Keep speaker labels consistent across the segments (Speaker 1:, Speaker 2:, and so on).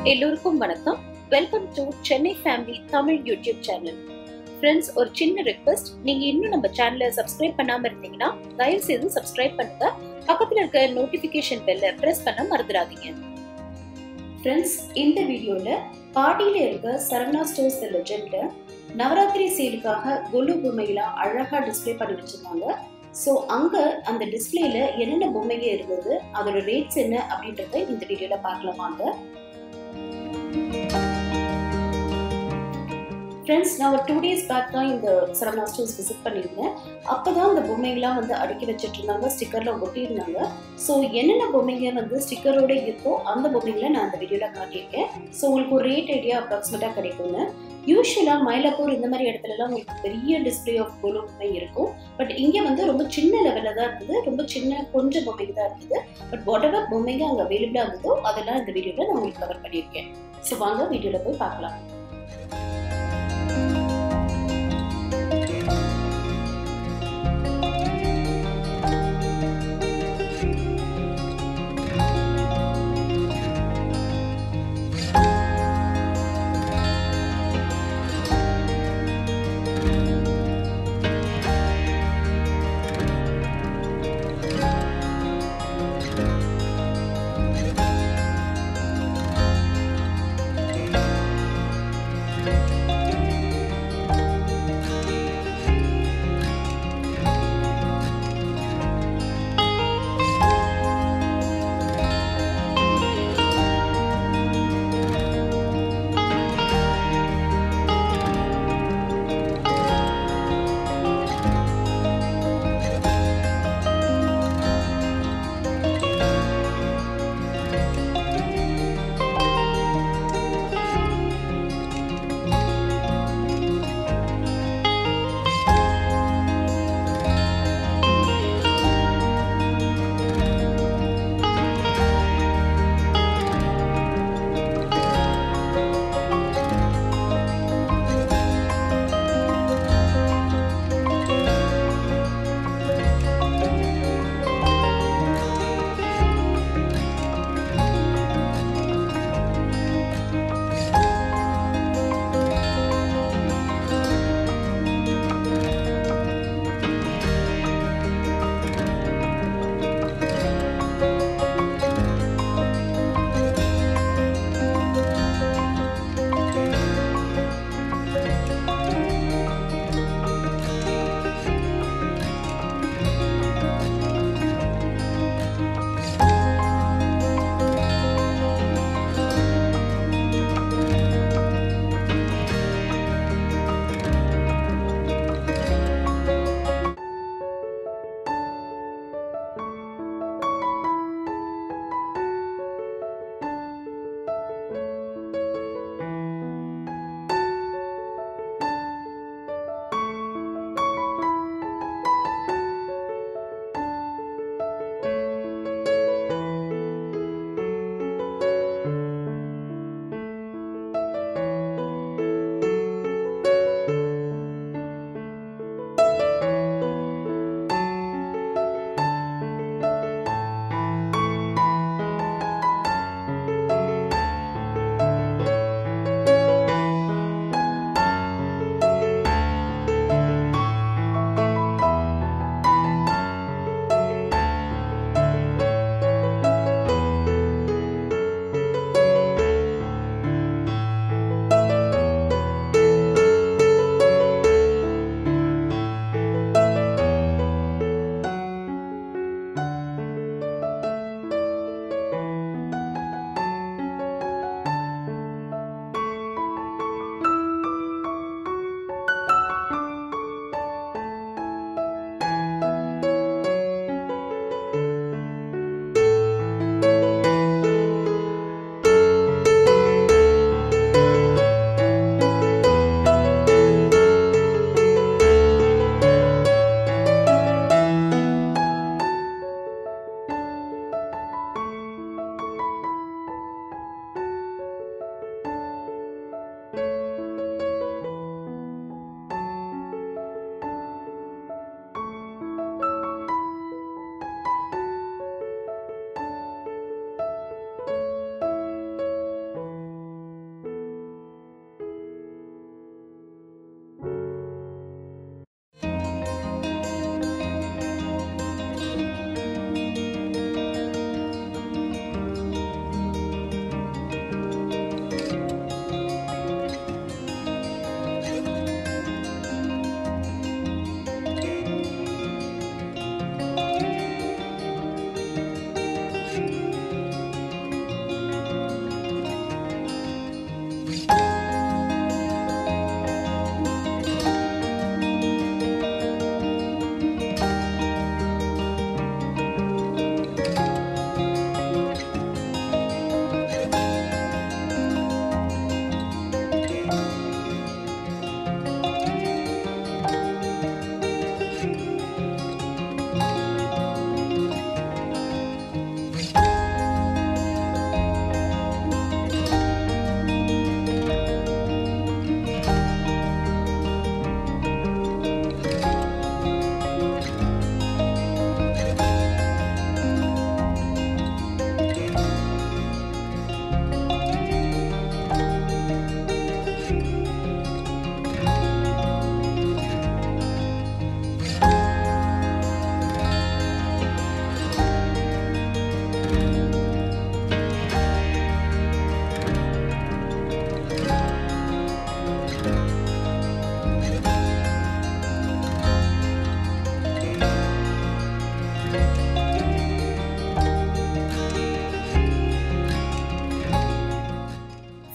Speaker 1: எல்லோருக்கும் வணக்கம் welcome to Chennai family Tamil YouTube channel friends ஒரு சின்ன ரெக்வெஸ்ட் நீங்க இன்னும் நம்ம சேனலை சப்ஸ்கிரைப் பண்ணாம இருந்தீங்கன்னா தயவு செய்து சப்ஸ்கிரைப் பண்ணுங்க பக்கத்துல இருக்க நோட்டிபிகேஷன் பெல்ல பிரஸ் பண்ண மறந்துடாதீங்க ஃப்ரெண்ட்ஸ் இந்த வீடியோல பாடியில இருக்க சரவணா ஸ்டோர்ஸ் லெஜெண்ட்ல நவராத்திரி சேலுக்காக கொலு பொம்மைகளாம் அழகா டிஸ்ப்ளே பண்ணி வச்சிருந்தாங்க ஸோ அங்க அந்த டிஸ்பிளேல என்னென்ன பொம்மைங்க இருந்தது அதோட ரேட்ஸ் என்ன அப்படின்றத இந்த வீடியோல பார்க்கலாம் வாங்க ஃப்ரெண்ட்ஸ் நான் ஒரு டூ டேஸ் பேக் தான் இந்த சரவணா ஸ்டோர்ஸ் விசிட் பண்ணியிருந்தேன் அப்போ தான் இந்த பொம்மைங்களாம் வந்து அடுக்கி வச்சுட்டு இருந்தாங்க ஸ்டிக்கரில் ஒட்டியிருந்தாங்க ஸோ என்னென்ன பொம்மைங்க வந்து ஸ்டிக்கரோட இருக்கோ அந்த பொம்மைங்களை நான் அந்த வீடியோவில் காட்டியிருக்கேன் ஸோ உங்களுக்கு ஒரு ரேட் ஐடியா அப்ராக்சிமேட்டாக கிடைக்குங்க யூஸ்வலாக மயிலாப்பூர் இந்த மாதிரி இடத்துலலாம் உங்களுக்கு பெரிய டிஸ்பிளே ஆஃப் கோலோ பொம்மை இருக்கும் பட் இங்கே வந்து ரொம்ப சின்ன லெவலில் தான் இருந்தது ரொம்ப சின்ன கொஞ்சம் பொம்மைங்க தான் இருந்தது பட் வாட் எவர் பொம்மைங்க அங்கே அவைலபிளாக இருந்ததோ அதெல்லாம் இந்த வீடியோவில் நான் உங்களுக்கு கவர் பண்ணியிருக்கேன் ஸோ வாங்க வீடியோவில் போய் பார்க்கலாம்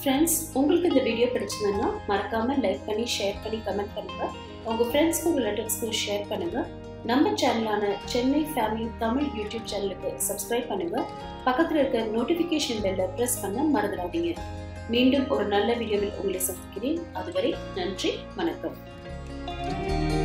Speaker 1: ஃப்ரெண்ட்ஸ் உங்களுக்கு இந்த வீடியோ பிடிச்சிருந்ததுன்னா மறக்காம லைக் பண்ணி ஷேர் பண்ணி கமெண்ட் பண்ணுங்க உங்க ஃப்ரெண்ட்ஸ்க்கும் ரிலேட்டிவ்ஸ்க்கும் ஷேர் பண்ணுங்க நம்ம சேனலான சென்னை ஃபேமிலி தமிழ் யூடியூப் சேனலுக்கு சப்ஸ்கிரைப் பண்ணுங்க பக்கத்தில் இருக்க நோட்டிஃபிகேஷன் பெல்லை ப்ரெஸ் பண்ண மறந்துடாதீங்க மீண்டும் ஒரு நல்ல வீடியோவில் உங்களை சந்திக்கிறேன் அதுவரை நன்றி வணக்கம்